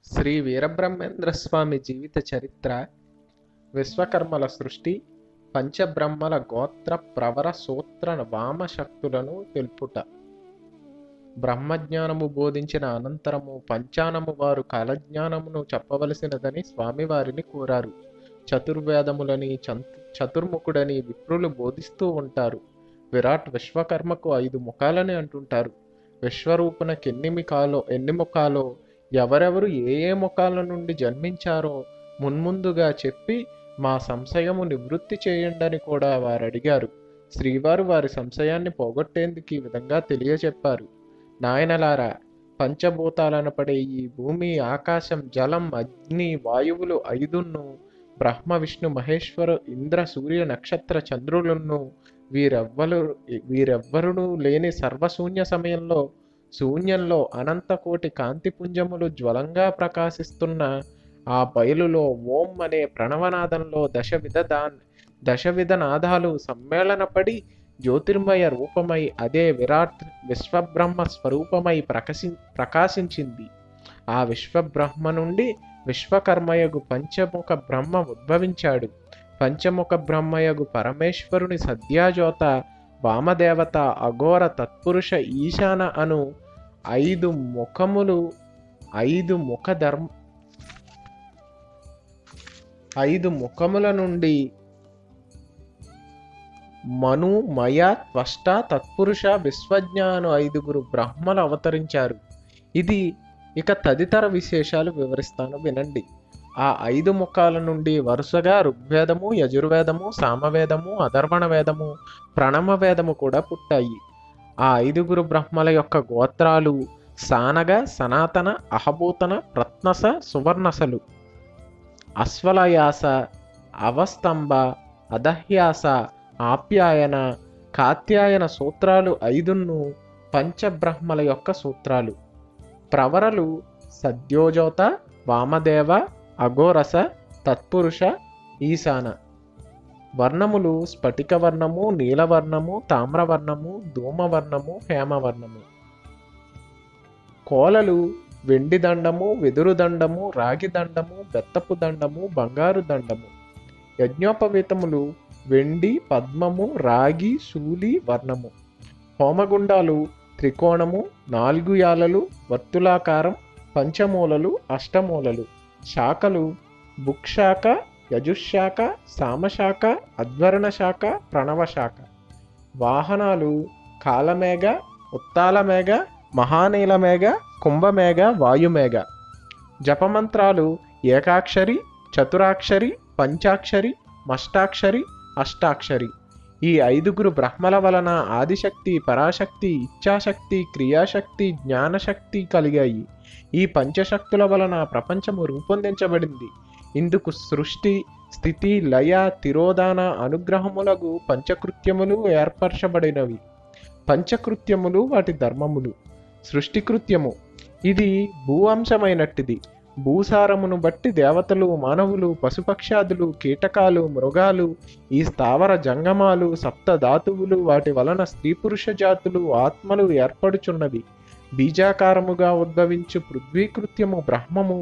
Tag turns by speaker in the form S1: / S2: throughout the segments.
S1: శ్రీ వీరబ్రహ్మేంద్ర స్వామి జీవిత చరిత్ర విశ్వకర్మల సృష్టి పంచబ్రహ్మల గోత్ర ప్రవర సూత్ర వామ శక్తులను తెలుపుట బ్రహ్మజ్ఞానము బోధించిన అనంతరము పంచానము వారు కాలజ్ఞానమును చెప్పవలసినదని స్వామివారిని కోరారు చతుర్వేదములని చంత్ చతుర్ముఖుడని విప్రులు బోధిస్తూ ఉంటారు విరాట్ విశ్వకర్మకు ఐదు ముఖాలని అంటుంటారు విశ్వరూపునకి ఎన్ని ముఖాలో ఎన్ని ముఖాలో ఎవరెవరు ఏ ఏ ముఖాల నుండి జన్మించారో మున్ముందుగా చెప్పి మా సంశయము నివృత్తి చేయండని కూడా వారు అడిగారు శ్రీవారు వారి సంశయాన్ని పోగొట్టేందుకు ఈ విధంగా తెలియచెప్పారు నాయనలారా పంచభూతాలనపడే ఈ భూమి ఆకాశం జలం అగ్ని వాయువులు ఐదున్ను బ్రహ్మ విష్ణు మహేశ్వరు ఇంద్ర సూర్య నక్షత్ర చంద్రులను వీరెవ్వరు వీరెవ్వరును లేని సర్వశూన్య సమయంలో శూన్యంలో అనంతకోటి కాంతిపుంజములు జ్వలంగా ప్రకాశిస్తున్న ఆ బయలులో ఓం అనే ప్రణవనాదంలో దశవిధ దా దశవిధ నాదాలు సమ్మేళనపడి జ్యోతిర్మయ రూపమై అదే విరాట్ విశ్వబ్రహ్మ స్వరూపమై ప్రకాశి ప్రకాశించింది ఆ విశ్వబ్రహ్మ నుండి విశ్వకర్మయగు పంచముఖ బ్రహ్మ ఉద్భవించాడు పంచముఖ బ్రహ్మయగు పరమేశ్వరుని సద్యాజోత వామదేవత అఘోర తత్పురుష ఈశాన అను ఐదు ముఖములు ఐదు ముఖ ధర్మ ఐదు ముఖముల నుండి మను మయ త్వష్ట తత్పురుష విశ్వజ్ఞాను ఐదుగురు బ్రహ్మలు అవతరించారు ఇది ఇక తదితర విశేషాలు వివరిస్తాను వినండి ఆ ఐదు ముఖాల నుండి వరుసగా ఋగ్వేదము యజుర్వేదము సామవేదము అధర్వణ వేదము ప్రణమ వేదము కూడా పుట్టాయి ఆ ఐదుగురు బ్రహ్మల యొక్క గోత్రాలు సానగ సనాతన అహభూతన ప్రత్నస సువర్ణసలు అశ్వలయాస అవస్తంభ అదహ్యాస ఆప్యాయన కాత్యాయన సూత్రాలు ఐదున్ను పంచబ్రహ్మల యొక్క సూత్రాలు ప్రవరలు సద్యోజోత వామదేవ అఘోరస తత్పురుష ఈశాన వర్ణములు స్ఫటిక వర్ణము నీలవర్ణము తామ్రవర్ణము ధూమవర్ణము హేమవర్ణము కోలలు వెండి దండము వెదురు దండము రాగి దండము బెత్తపు దండము బంగారు దండము యజ్ఞోపవీతములు వెండి పద్మము రాగి శూలి వర్ణము హోమగుండాలు త్రికోణము నాలుగు యాలలు వర్తులాకారం పంచమూలలు అష్టమూలలు శాఖలు బుక్శాఖ యజుశాఖ సామశాఖ అధ్వరణ శాఖ ప్రణవ శాఖ వాహనాలు కాలమేఘ ఉత్తాలమేఘ మహానీలమేఘ కుంభమేఘ వాయుమేఘ జపమంత్రాలు ఏకాక్షరి చతురాక్షరి పంచాక్షరి మష్టాక్షరి అష్టాక్షరి ఈ ఐదుగురు బ్రహ్మల వలన ఆదిశక్తి పరాశక్తి ఇచ్ఛాశక్తి క్రియాశక్తి జ్ఞానశక్తి కలిగాయి ఈ పంచశక్తుల వలన ప్రపంచము రూపొందించబడింది ఇందుకు సృష్టి స్థితి లయ తిరోధాన అనుగ్రహములకు పంచకృత్యములు ఏర్పరచబడినవి పంచకృత్యములు వాటి ధర్మములు సృష్టికృత్యము ఇది భూ అంశమైనట్టిది భూసారమును బట్టి దేవతలు మానవులు పశుపక్షాదులు కీటకాలు మృగాలు ఈ స్థావర జంగమాలు సప్త ధాతువులు వాటి వలన స్త్రీ పురుష జాతులు ఆత్మలు ఏర్పడుచున్నవి బీజాకారముగా ఉద్భవించు పృథ్వీకృత్యము బ్రహ్మము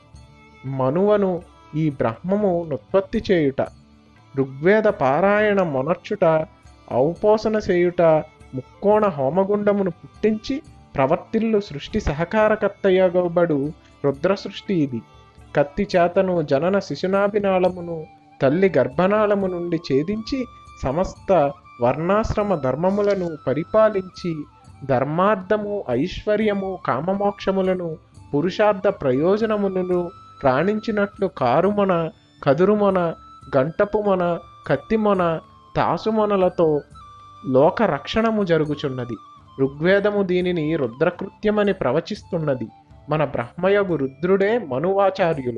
S1: మనువను ఈ బ్రహ్మము నుత్పత్తి చేయుట ఋగ్వేద పారాయణ మొనర్చుట ఔపోసన చేయుట ముక్కోణ హోమగుండమును పుట్టించి ప్రవర్తిల్లు సృష్టి సహకారకర్తయగబడు రుద్ర సృష్టి ఇది కత్తి చేతను జనన శిశునాభినాళమును తల్లి గర్భనాళము నుండి ఛేదించి సమస్త వర్ణాశ్రమ ధర్మములను పరిపాలించి ధర్మార్థము ఐశ్వర్యము కామమోక్షములను పురుషార్థ ప్రయోజనములను రాణించినట్లు కారుమొన కదురుమొన గంటపుమొన కత్తిమొన తాసుమొనలతో లోక రక్షణము జరుగుచున్నది ఋగ్వేదము దీనిని రుద్రకృత్యమని ప్రవచిస్తున్నది మన బ్రహ్మయగు రుద్రుడే మనువాచార్యులు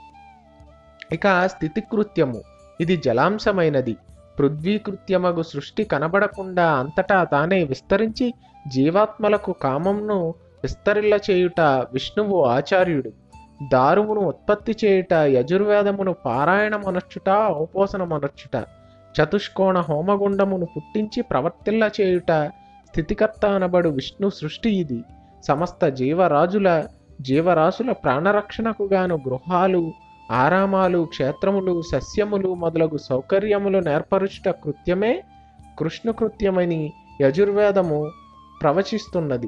S1: ఇక స్థితికృత్యము ఇది జలాంశమైనది పృథ్వీకృత్యమగు సృష్టి కనబడకుండా అంతటా తానే విస్తరించి జీవాత్మలకు కామంను విస్తరిల్ల చేయుట విష్ణువు ఆచార్యుడు దారువును ఉత్పత్తి చేయుట యజుర్వేదమును పారాయణమనర్చుట ఔపోసనమనర్చుట చతుష్కోణ హోమగుండమును పుట్టించి ప్రవర్తిల్ల చేయుట స్థితికర్త అనబడు విష్ణు సృష్టి ఇది సమస్త జీవరాజుల జీవరాశుల ప్రాణరక్షణకు గాను గృహాలు ఆరామాలు క్షేత్రములు సస్యములు మొదలగు సౌకర్యములు నేర్పరుచుట కృత్యమే కృష్ణకృత్యమని యజుర్వేదము ప్రవచిస్తున్నది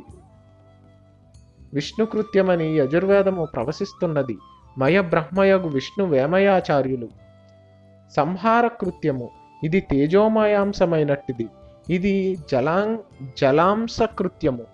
S1: విష్ణుకృత్యమని యజుర్వేదము ప్రవశిస్తున్నది మయ బ్రహ్మయగు విష్ణు వేమయాచార్యులు సంహార కృత్యము ఇది తేజోమయాంశమైనట్టిది ఇది జలాం జలాంశ కృత్యము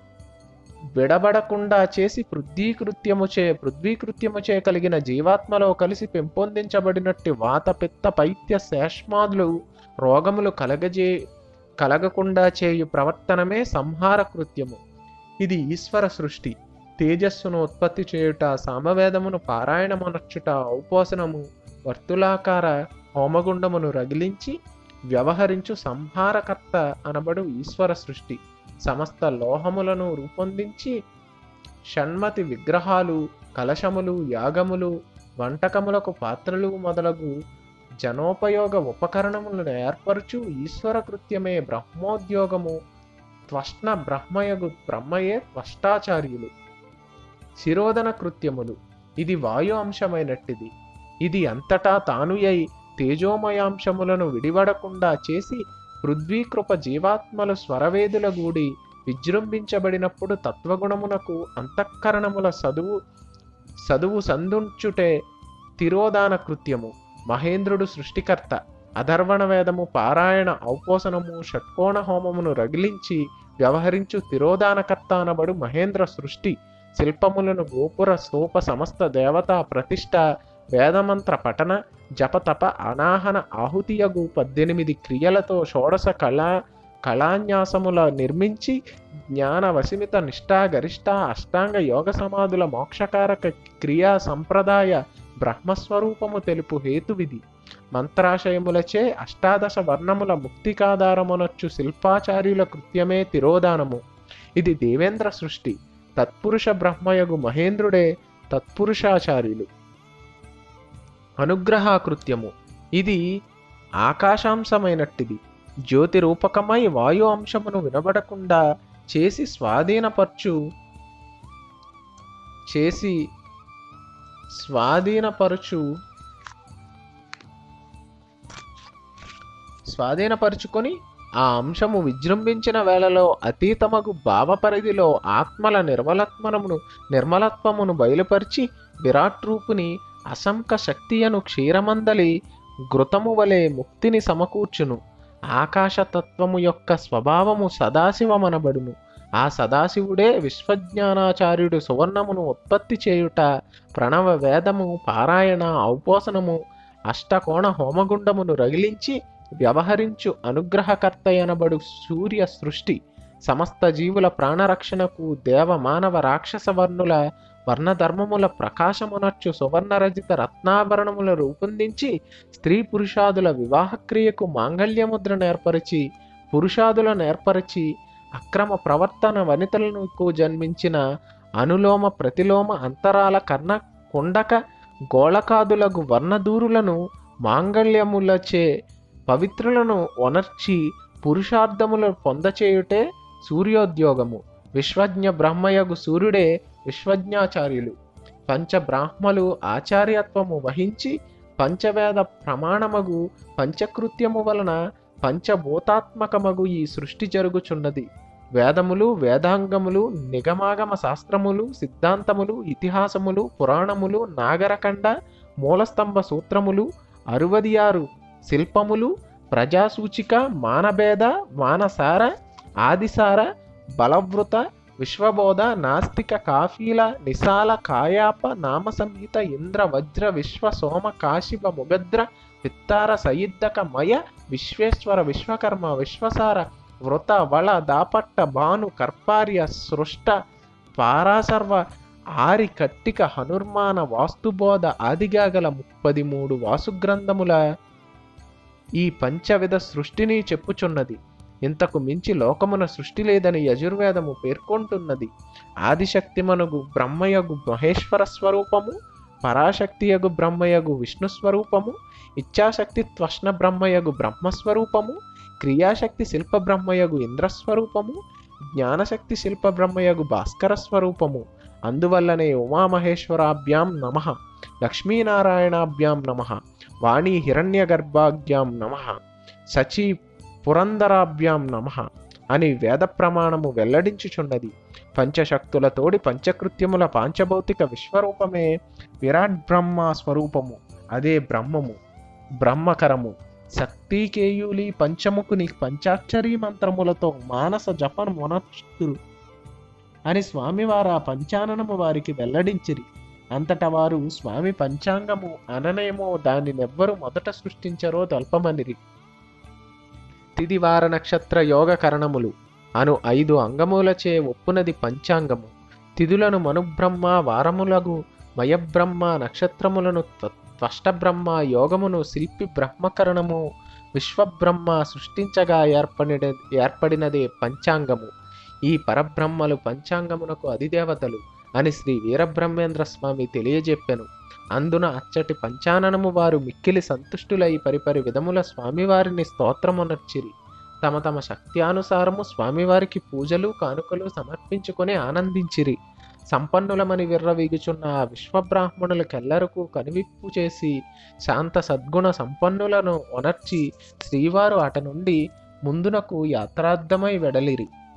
S1: విడబడకుండా చేసి పృథ్వీకృత్యము చే పృథ్వీకృత్యము చే కలిగిన జీవాత్మలో కలిసి పెంపొందించబడినట్టి వాత పిత్త పైత్య శేష్మాదులు రోగములు కలగజే కలగకుండా చేయు ప్రవర్తనమే సంహార కృత్యము ఇది ఈశ్వర సృష్టి తేజస్సును ఉత్పత్తి చేయుట సామవేదమును పారాయణమనర్చుట ఔపోసనము వర్తులాకార హోమగుండమును రగిలించి వ్యవహరించు సంహారకర్త అనబడు ఈశ్వర సృష్టి సమస్త లోహములను రూపొందించి షణ్మతి విగ్రహాలు కలశములు యాగములు వంటకములకు పాత్రలు మొదలగు జనోపయోగ ఉపకరణములను ఏర్పరచు ఈశ్వర కృత్యమే బ్రహ్మోద్యోగము త్వష్ణ బ్రహ్మయగు బ్రహ్మయే త్వష్టాచార్యులు శిరోధన కృత్యములు ఇది వాయు అంశమైనట్టిది ఇది అంతటా తానుయై తేజోమయాంశములను విడివడకుండా చేసి పృథ్వీకృప జీవాత్మలు స్వరవేదుల గూడి విజృంభించబడినప్పుడు తత్వగుణమునకు అంతఃకరణముల చదువు చదువు సందుంచుటే తిరోధాన కృత్యము మహేంద్రుడు సృష్టికర్త అధర్వణ వేదము పారాయణ ఔపోసనము షట్కోణ హోమమును రగిలించి వ్యవహరించు తిరోధానకర్త అనబడు మహేంద్ర సృష్టి శిల్పములను గోపుర స్తూప సమస్త దేవతా ప్రతిష్ట వేదమంత్ర పఠన జపతప అనాహన ఆహుతియగు పద్దెనిమిది క్రియలతో షోడశ కళా కళాన్యాసముల నిర్మించి జ్ఞాన వసిమిత నిష్ఠా గరిష్ట అష్టాంగ యోగ సమాధుల మోక్షకారక క్రియా సంప్రదాయ బ్రహ్మస్వరూపము తెలుపు హేతువిది మంత్రాశయములచే అష్టాదశ వర్ణముల ముక్తికాధారమునొచ్చు శిల్పాచార్యుల కృత్యమే తిరోధానము ఇది దేవేంద్ర సృష్టి తత్పురుష బ్రహ్మయగు మహేంద్రుడే తత్పురుషాచార్యులు అనుగ్రహాకృత్యము ఇది ఆకాశాంశమైనట్టిది జ్యోతి రూపకమై వాయు అంశమును వినబడకుండా చేసి స్వాధీనపరచు చేసి స్వాధీనపరచు స్వాధీనపరుచుకొని ఆ అంశము విజృంభించిన వేళలో అతీతమగు భావ పరిధిలో ఆత్మల నిర్మలత్మనమును నిర్మలత్వమును బయలుపరిచి విరాట్ రూపుని అసంక శక్తియను క్షీరమందలి ఘృతము వలె ముక్తిని సమకూర్చును ఆకాశతత్వము యొక్క స్వభావము సదాశివమనబడును ఆ సదాశివుడే విశ్వజ్ఞానాచార్యుడు సువర్ణమును ఉత్పత్తి చేయుట ప్రణవ వేదము పారాయణ ఔపోసనము అష్టకోణ హోమగుండమును రగిలించి వ్యవహరించు అనుగ్రహకర్తయనబడు సూర్య సృష్టి సమస్త జీవుల ప్రాణరక్షణకు దేవ మానవ రాక్షస వర్ణుల వర్ణధర్మముల ప్రకాశమునర్చు సువర్ణరజిత రత్నాభరణముల రూపొందించి స్త్రీ పురుషాదుల వివాహక్రియకు మాంగళ్యముద్ర నేర్పరిచి పురుషాదుల నేర్పరిచి అక్రమ ప్రవర్తన వనితలకు జన్మించిన అనులోమ ప్రతిలోమ అంతరాల కర్ణ కుండక గోళకాదులకు వర్ణదూరులను మాంగళ్యములచే పవిత్రులను ఒనర్చి పురుషార్థములు పొందచేయుటే సూర్యోద్యోగము విశ్వజ్ఞ బ్రహ్మయగు సూర్యుడే విశ్వజ్ఞాచార్యులు పంచబ్రాహ్మలు ఆచార్యత్వము వహించి పంచవేద ప్రమాణమగు పంచకృత్యము వలన పంచభూతాత్మకమగు ఈ సృష్టి జరుగుచున్నది వేదములు వేదాంగములు నిగమాగమ శాస్త్రములు సిద్ధాంతములు ఇతిహాసములు పురాణములు నాగరకండ మూలస్తంభ సూత్రములు అరువది ఆరు శిల్పములు ప్రజాసూచిక మానభేద మానసార ఆదిసార బలవృత విశ్వబోధ నాస్తిక కాఫీల నిశాల కాయాప నామ సంహిత ఇంద్ర వజ్ర విశ్వ సోమ కాశివ ముగద్ర విత్తార సయిద్దక మయ విశ్వేశ్వర విశ్వకర్మ విశ్వసార వృత వళ దాపట్ట భాను కర్పార్య సృష్ట పారాసర్వ ఆరి కట్టిక హనుర్మాన వాస్తుబోధ ఆదిగా గల ముప్పది మూడు వాసుగ్రంథముల ఈ పంచవిధ సృష్టిని చెప్పుచున్నది ఇంతకు మించి లోకమున సృష్టి లేదని యజుర్వేదము పేర్కొంటున్నది ఆదిశక్తిమనుగు బ్రహ్మయగు మహేశ్వర స్వరూపము పరాశక్తియగు బ్రహ్మయగు విష్ణు స్వరూపము ఇచ్ఛాశక్తి త్వష్ణ బ్రహ్మయగు బ్రహ్మస్వరూపము క్రియాశక్తి శిల్ప బ్రహ్మయగు ఇంద్రస్వరూపము జ్ఞానశక్తి శిల్ప బ్రహ్మయగు భాస్కర స్వరూపము అందువల్లనే ఉమామహేశ్వరాభ్యాం నమ లక్ష్మీనారాయణాభ్యాం నమ వాణి హిరణ్యగర్భాభ్యాం నమ సచి పురందరాభ్యాం నమ అని వేద ప్రమాణము వెల్లడించుచున్నది పంచశక్తులతోడి పంచకృత్యముల పాంచభౌతిక విశ్వరూపమే విరాట్ బ్రహ్మ స్వరూపము అదే బ్రహ్మము బ్రహ్మకరము శక్తికేయులి పంచముకుని పంచాక్షరీ మంత్రములతో మానస జపన మొనస్తురు అని స్వామివారు ఆ పంచాననము వారికి వెల్లడించిరి అంతట వారు స్వామి పంచాంగము అననేమో దానినెవ్వరు మొదట సృష్టించరో తెల్పమనిరి తిదివార నక్షత్ర యోగ కరణములు అను ఐదు అంగములచే ఒప్పునది పంచాంగము తిథులను మనుబ్రహ్మ వారములగు మయబ్రహ్మ నక్షత్రములను త్వ- త్వష్టబ్రహ్మ యోగమును శిల్పి బ్రహ్మకరణము విశ్వబ్రహ్మ సృష్టించగా ఏర్పడిన ఏర్పడినదే పంచాంగము ఈ పరబ్రహ్మలు పంచాంగమునకు అధిదేవతలు అని శ్రీ వీరబ్రహ్మేంద్ర స్వామి తెలియజెప్పెను అందున అచ్చటి పంచాననము వారు మిక్కిలి సంతుష్టులై పరిపరి విధముల స్వామివారిని స్తోత్రమునర్చిరి తమ తమ శక్త్యానుసారము స్వామివారికి పూజలు కానుకలు సమర్పించుకొని ఆనందించిరి సంపన్నులమని విర్రవీగుచున్న ఆ విశ్వబ్రాహ్మణులకెల్లరకు కనువిప్పు చేసి శాంత సద్గుణ సంపన్నులను ఒనర్చి శ్రీవారు అట నుండి ముందునకు యాత్రార్థమై వెడలిరి